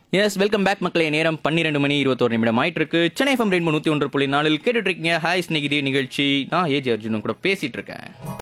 Yes welcome back மக்களே நேரம் பன்னிரெண்டு மணி இருபத்தோரு நிமிடம் ஆயிட்டு இருக்கு சென்னை எஃப்எம் ரெண்டு நூத்தி ஒன்று புள்ளி நாலில் கேட்டுட்டு இருக்கீங்க ஹாய் ஸ்நேகிதி நிகழ்ச்சி நான் ஏஜி அர்ஜுனும் கூட பேசிட்டு இருக்கேன்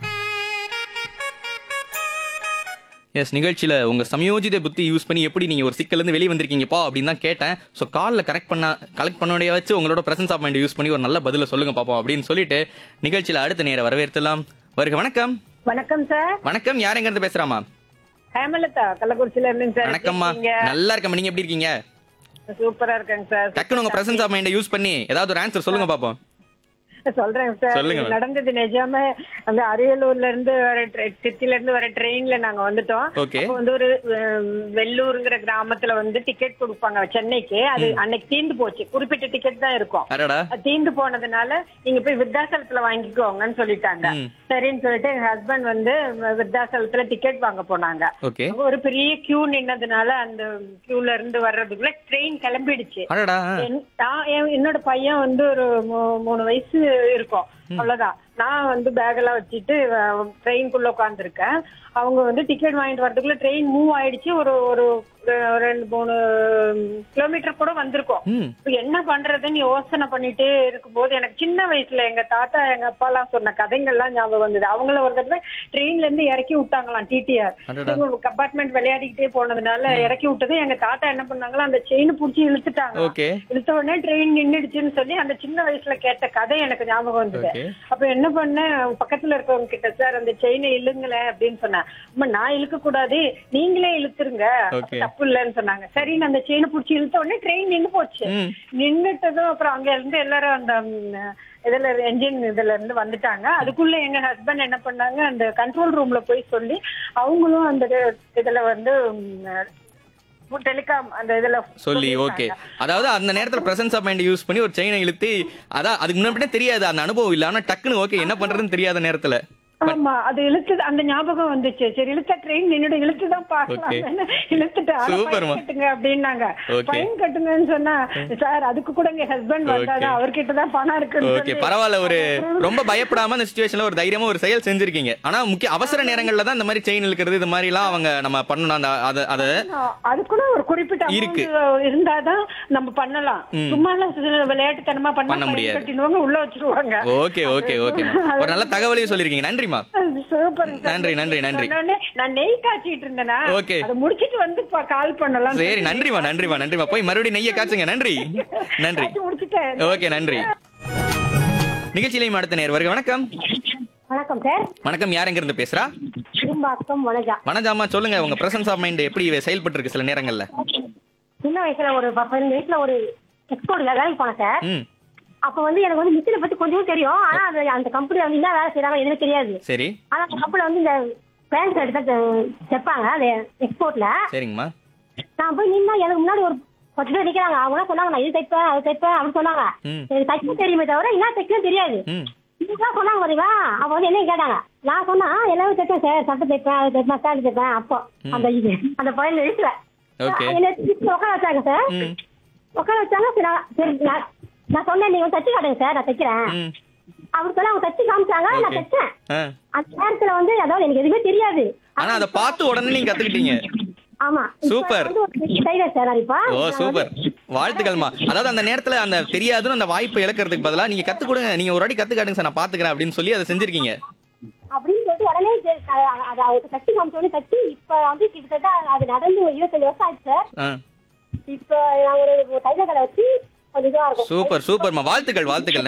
எஸ் நிகழ்ச்சியில உங்க சமயோஜித புத்தி யூஸ் பண்ணி எப்படி நீங்க ஒரு சிக்கல்ல இருந்து வெளியே வந்திருக்கீங்கப்பா அப்படின்னு தான் கேட்டேன் ஸோ காலில் கரெக்ட் பண்ண கலெக்ட் பண்ணோடைய வச்சு உங்களோட பிரசன்ஸ் ஆஃப் மைண்ட் யூஸ் பண்ணி ஒரு நல்ல பதில சொல்லுங்க பாப்போம் அப்படின்னு சொல்லிட்டு நிகழ்ச்சியில அடுத்த நேரம் வரவேற்கலாம் வருக வணக்கம் வணக்கம் சார் வணக்கம் யார் எங்க இருந்து பேசுறாமா ஹேமலதா கள்ளக்குறிச்சியில இருந்துங்க சார் வணக்கம்மா எப்படி இருக்கீங்க? நல்லா இருக்கம்மா நீங்க எப்படி இருக்கீங்க சூப்பரா இருக்கேங்க சார் டக்குனு உங்க பிரசன்ஸ் ஆஃப் மைண்டை யூஸ் பண்ணி ஏதாவது ஒரு ஆன்சர் சொல்லுங்க பாப்போம் சொல்றேன் சார் சொல்லுங்க. இது நடந்தது நிஜாம அந்த அரியலூர்ல இருந்து வர tra- திருச்சில இருந்து வர ட்ரெயின்ல நாங்க வந்துட்டோம் Okay. அப்போ வந்து ஒரு அஹ், வெள்ளூருங்கிற கிராமத்துல வந்து டிக்கெட் கொடுப்பாங்க சென்னைக்கு அது அன்னைக்கு தீந்து போச்சு குறிப்பிட்ட டிக்கெட் தான் இருக்கும் அடடா அது தீந்து போனதுனால நீங்க போய் விருத்தாசலத்துல வாங்கிக்கோங்கன்னு சொல்லிட்டாங்க ம். சரின்னு சொல்லிட்டு எங்க ஹஸ்பண்ட் வந்து விருத்தாசலத்துல டிக்கெட் வாங்க போனாங்க ஓகே அங்க ஒரு பெரிய கியூ நின்னதுனால அந்த கியூல இருந்து வர்றதுக்குள்ள ட்ரெயின் கிளம்பிடுச்சு அடடா என்- நான் என்- என்னோட பையன் வந்து ஒரு மூ- மூணு வயசு இருக்கும் அவ்வளவுதான் நான் வந்து பேக் எல்லாம் வச்சுட்டு ட்ரெயின்குள்ள உட்காந்துருக்கேன் அவங்க வந்து டிக்கெட் வாங்கிட்டு வரதுக்குள்ள ட்ரெயின் மூவ் ஆயிடுச்சு ஒரு ஒரு ஒரு ரெண்டு மூணு கிலோமீட்டர் கூட வந்திருக்கோம் ம் இப்ப என்ன பண்றதுன்னு யோசனை பண்ணிட்டே இருக்கும்போது எனக்கு சின்ன வயசுல எங்க தாத்தா எங்க அப்பா எல்லாம் சொன்ன கதைகள்லாம் ஞாபகம் வந்தது அவங்கள ஒரு தடவை ட்ரெயின்ல இருந்து இறக்கி விட்டாங்களாம் டிடிஆர் அடடா. கம்பார்ட்மெண்ட் விளையாடிக்கிட்டே போனதுனால இறக்கி விட்டது எங்க தாத்தா என்ன பண்ணாங்களோ அந்த செயின் புடிச்சு இழுத்துட்டாங்க ஓகே இழுத்த உடனே ட்ரெயின் நின்னுடுச்சுன்னு சொல்லி அந்த சின்ன வயசுல கேட்ட கதை எனக்கு ஞாபகம் வந்தது ஓகே அப்ப என்ன பண்ணேன் பக்கத்துல இருக்கவங்க கிட்ட சார் அந்த செயினை இழுங்களேன் அப்படின்னு சொன்னேன் அம்மா நான் இழுக்க கூடாது நீங்களே இழுத்துருங்க Okay. தப்பு இல்லைன்னு சொன்னாங்க சரின்னு அந்த செயினை புடிச்சு இழுத்த உடனே ட்ரெயின் நின்னு போச்சு ம் நின்னுட்டதும் அப்புறம் அங்க இருந்து எல்லாரும் அந்த ம், இதுல என்ஜின் இதுல இருந்து வந்துட்டாங்க அதுக்குள்ள எங்க ஹஸ்பண்ட் என்ன பண்ணாங்க அந்த கண்ட்ரோல் ரூம்ல போய் சொல்லி அவங்களும் அந்த இதுல வந்து டெலிகாம் அந்த இதுல சொல்லி ஓகே அதாவது அந்த நேரத்துல பிரசன்ஸ் ஆஃப் மைண்ட் யூஸ் பண்ணி ஒரு செயினை இழுத்து அதான் அதுக்கு முன்னாடி தெரியாது அந்த அனுபவம் இல்ல ஆனா டக்குன்னு ஓகே என்ன பண்றதுன்னு தெரியாத நேரத்துல ஆமா அது இழுத்து அந்த ஞாபகம் வந்துச்சு சரி இழுத்த ட்ரெயின் நின்னுடு இழுத்து தான் Okay. பாக்கலாம் இழுத்துட்டு ஆனா Superமா. ஃபைன் கட்டுங்க அப்படின்னாங்க Okay. ஃபைன் கட்டுங்கன்னு சொன்னா சார் அதுக்கு கூட எங்க ஹஸ்பண்ட் வந்தாதான் Okay. அவர்கிட்ட தான் பணம் இருக்குன்னு ஓகே சொல்லி பரவாயில்ல ஒரு ரொம்ப பயப்படாம அந்த சுச்சுவேஷன்ல ஒரு தைரியமா ஒரு செயல் செஞ்சிருக்கீங்க ஆனா முக்கிய அவசர நேரங்கள்ல தான் இந்த மாதிரி செயின் இழுக்கிறது இது மாதிரி எல்லாம் அவங்க நம்ம பண்ணணும் அந்த அத அத அதுக்குள்ள ஒரு குறிப்பிட்ட இருக்கு. amount இருந்தாதான் நம்ம பண்ணலாம் சும்மா எல்லாம் சில விளையாட்டுத்தனமா பண்ண பண்ண முடியாது. கட்டிடுவாங்க உள்ள வச்சிருவாங்க ஓகே ஓகே ஓகே ஒரு நல்ல தகவலையும் சொல்லிருக்கீங்க நன்றிமா சூப்பர் நன்றி, நன்றி, நன்றி. நான் நெய் காய்ச்சிட்டு இருந்தேனா Okay. அதை முடிச்சிட்டு வந்து கால் பண்ணலாம் சரி நன்றிமா நன்றிமா நன்றிமா போய் மறுபடியும் நெய்ய காய்ச்சுங்க நன்றி நன்றி காய்ச்சி முடிச்சிட்டேன் ஓகே நன்றி நிகழ்ச்சியிலையும் அடுத்த நேர் வருக வணக்கம் வணக்கம் சார் வணக்கம் யார் எங்க இருந்து பேசுறா திரும்பாக்கம் வனஜா வனஜாமா சொல்லுங்க உங்க பிரசன்ஸ் ஆஃப் மைண்ட் எப்படி செயல்பட்டு இருக்கு சில நேரங்கள்ல சின்ன வயசுல ஒரு ப- பதினஞ்சு வயசுல ஒரு எக்ஸ்போர்ட்ல வேலைக்கு போனேன் சார் ம் அப்ப வந்து எனக்கு வந்து மிஷினை பத்தி கொஞ்சம் தெரியும் ஆனா அது அந்த கம்பெனி வந்து என்ன வேலை செய்யறாங்க எதுவும் தெரியாது சரி ஆனா அந்த கம்பெனில வந்து இந்த பேண்ட் ஷர்ட் தான் தெ- தைப்பாங்க அது எக்ஸ்போர்ட்ல சரிங்கம்மா நான் போய் நின்னா எனக்கு முன்னாடி ஒரு பத்து பேர் நிக்கிறாங்க அவங்க என்ன சொன்னாங்க நான் இது தைப்பேன் அது தைப்பேன் அப்படின்னு சொன்னாங்க ம் எனக்கு தைக்க தெரியுமே தவிர என்ன தைக்கணும் தெரியாது ம் இதுதான் சொன்னாங்க பாத்தீங்களா அப்ப வந்து என்ன கேட்டாங்க நான் சொன்னா எல்லாமே தைப்பேன் சார் சட்டை தைப்பேன் அது தைப்பேன் பேண்ட் தைப்பேன் அப்போ அந்த இது அந்த பதினஞ்சு வயசுல ஓகே என்ன திருப்பி உட்கார வச்சாங்க சார் ம் உட்கார வச்சாங்க சரி, நான் சரி நான் நான் சொன்னேன் நீங்க வந்து தச்சு காட்டுங்க சார் நான் தைக்கிறேன் ம் அவர் சொல்ல அவங்க தச்சு காமிச்சாங்க நான் Okay. தைச்சேன் ஆ அந்த நேரத்துல வந்து அதாவது எனக்கு எதுவுமே தெரியாது ஆனா அதை பார்த்து உடனே நீங்க கத்துக்கிட்டீங்க ஆமா இப்ப Super. வந்து ஒரு டைலர் சார் நான் இப்ப ஓ சூப்பர் வாழ்த்துக்கள்மா அதாவது அந்த நேரத்துல அந்த தெரியாதுன்னு அந்த வாய்ப்பை இழக்கிறதுக்கு பதிலா நீங்க கத்து கொடுங்க நீங்க ஒரு வாட்டி கத்து காட்டுங்க சார் நான் பாத்துக்கிறேன் அப்படின்னு சொல்லி அதை செஞ்சிருக்கீங்க அப்படின்னு சொல்லிட்டு உடனே சரி, அ- அது அவருக்கு தச்சு காமிச்ச உடனே தச்சு இப்ப வந்து கிட்டத்தட்ட அது நடந்து ஒரு இருபத்தஞ்சு வருஷம் ஆச்சு சார் ஆ இப்ப நான் ஒரு டைலர் கடை வச்சு கொஞ்சம் இதுவா இருக்கும் சூப்பர் சூப்பர்மா வாழ்த்துக்கள் வாழ்த்துக்கள்